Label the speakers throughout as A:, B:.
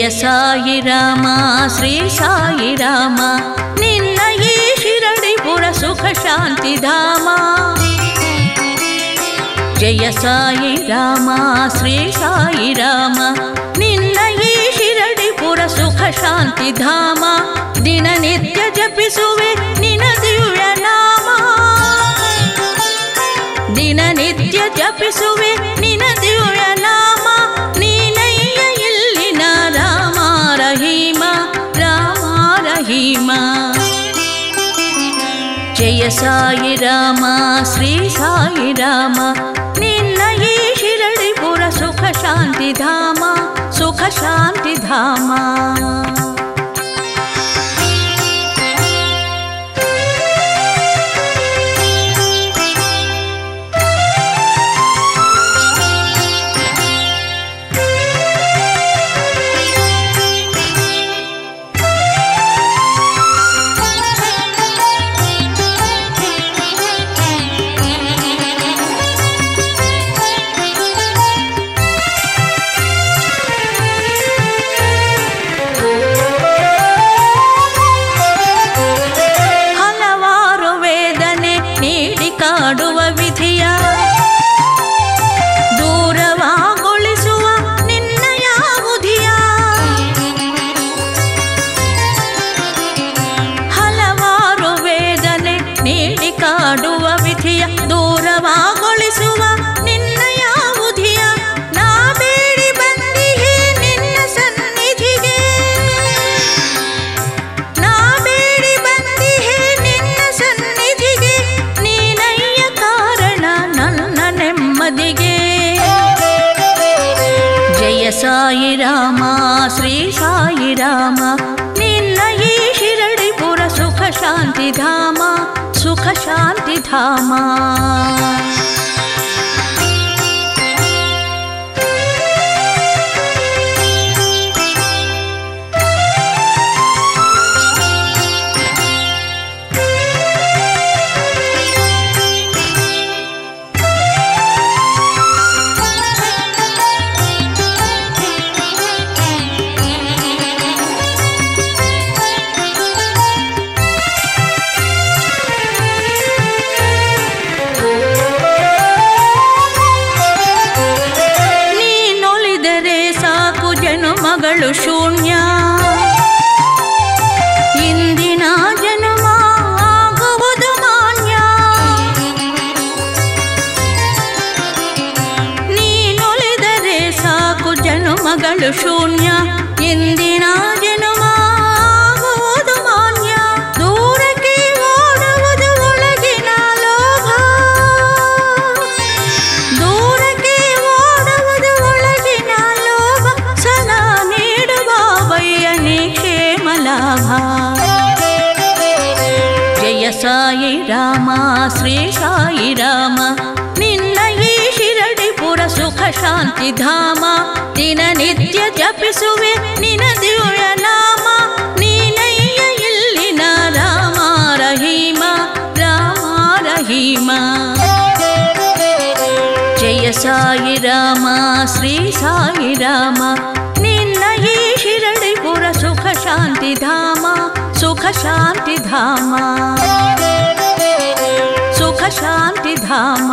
A: ಜಯ ಸಾಯಿ ರಾಮ ಶ್ರೀ ಸಾಯಿ ರಾಮ ನಿನ್ನ ಈ ಶಿರಡಿಪುರ ಸುಖ ಶಾಂತಿ ಧಾಮ ಜಯ ಸಾಯಿ ರಾಮ ಶ್ರೀ ಸಾಯಿ ರಾಮ ನಿನ್ನ ಈ ಶಿರಡಿಪುರ ಸುಖ ಶಾಂತಿ ಧಾಮ ದಿನನಿತ್ಯ ಜಪಿಸುವೆ ನಿನ ದಿವ್ಯ ನಾಮ ದಿನನಿತ್ಯ ಜಪಿಸುವೆ ನಿನ ದಿವ್ಯ ನಾಮ ನೀನಯ್ಯ ಇಲ್ಲಿನ ರಾಮ ರಹೀಮ ರಾಮ ರಹೀಮ ಜಯ ಸಾಯಿ ರಾಮ ಶ್ರೀ ಸಾಯಿ ರಾಮ ನಿನ್ನ ಈ ಶಿರಡಿಪುರ ಸುಖ ಶಾಂತಿ ಧಾಮ ಸುಖ ಶಾಂತಿ ಧಾಮ ಹಲವಾರು ವೇದನೆ ನೀಡಿ ಕಾಡುವ ವಿಧಿಯ ದೂರವಾಗೊಳಿಸುವ ನಿನ್ನಯ ಬುಧಿಯ ಹಲವಾರು ವೇದನೆ ನೀಡಿ ಕಾಡುವ ವಿಧಿಯ ದೂರವಾಗೊಳಿಸುವ ನಿನ್ನಯ ಬುಧಿಯ ನಾ ಬೇಡಿ ಬಂದಿಹೆ ನಿನ್ನ ಸನ್ನಿಧಿಗೆ ನಾ ಬೇಡಿ ಬಂದಿಹೆ ನಿನ್ನ ಸನ್ನಿಧಿಗೆ ನೀನಯ್ಯ ಕಾರಣ ನನ್ನ ನೆಮ್ಮದಿಗೆ ಜಯ ಸಾಯಿ ರಾಮ ಶ್ರೀ ಸಾಯಿ ರಾಮ ನಿನ್ನ ಈ ಶಿರಡಿಪುರ ಸುಖ ಶಾಂತಿ ಧಾಮ ಸುಖ ಶಾಂತಿ ಧಾಮ ನೀನೊಲಿದರೆ ಸಾಕು ಜನುಮಗಳು ಶೂನ್ಯ ಇಂದಿನ ಜನ್ಮ ಆಗುವುದು ಮಾನ್ಯ ನೀನೊಲಿದರೆ ಸಾಕು ಜನುಮಗಳು ಶೂನ್ಯ ಇಂದಿನ ಜನ್ಮ ಆಗುವುದು ಮಾನ್ಯ ದೂರಕ್ಕೆ ಓಡುವುದು ಒಳಗಿನ ಲೋಭ ದೂರಕ್ಕೆ ಓಡುವುದು ಒಳಗಿನ ಲೋಭ ಸದಾ ನೀಡುವ ಬಯ್ಯನೆ ಕ್ಷೇಮ ಲಾಭ ಜಯ ಸಾಯಿ ರಾಮ ಶ್ರೀ ಸಾಯಿ ರಾಮ ನಿನ್ನ ಈ ಶಿರಡಿಪುರ ಸುಖ ಶಾಂತಿ ಧಾಮ ದಿನನಿತ್ಯ ಜಪಿಸುವೆ ನಿನ ದಿವ್ಯ ನಾಮ ನೀನಯ್ಯ ಇಲ್ಲಿನ ರಾಮ ರಹೀಮ ರಾಮ ರಹೀಮ ಜಯ ಸಾಯಿ ರಾಮ ಶ್ರೀ ಸಾಯಿ ರಾಮ ನಿನ್ನ ಈ ಶಿರಡಿಪುರ ಸುಖ ಶಾಂತಿ ಧಾಮ ಸುಖ ಶಾಂತಿ ಧಾಮ ಸುಖ ಶಾಂತಿ ಧಾಮ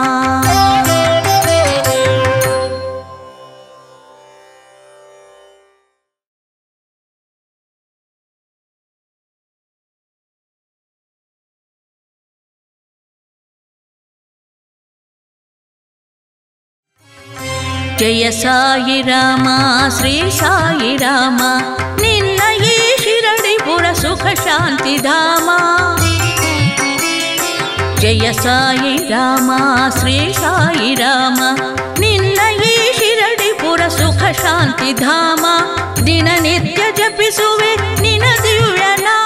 A: ಜಯ ಸಾಯಿ ರಾಮ ಶ್ರೀ ಸಾಯಿ ರಾಮ ನಿನ್ನ ಈ ಶಿರಡಿಪುರ ಸುಖ ಶಾಂತಿ ಧಾಮ ಜಯ ಸಾಯಿ ರಾಮ ಶ್ರೀ ಸಾಯಿ ರಾಮ ನಿನ್ನ ಈ ಶಿರಡಿಪುರ ಸುಖ ಶಾಂತಿ ಧಾಮ ದಿನನಿತ್ಯ ಜಪಿಸುವೆ ನಿನ ದಿವ್ಯ ನಾಮ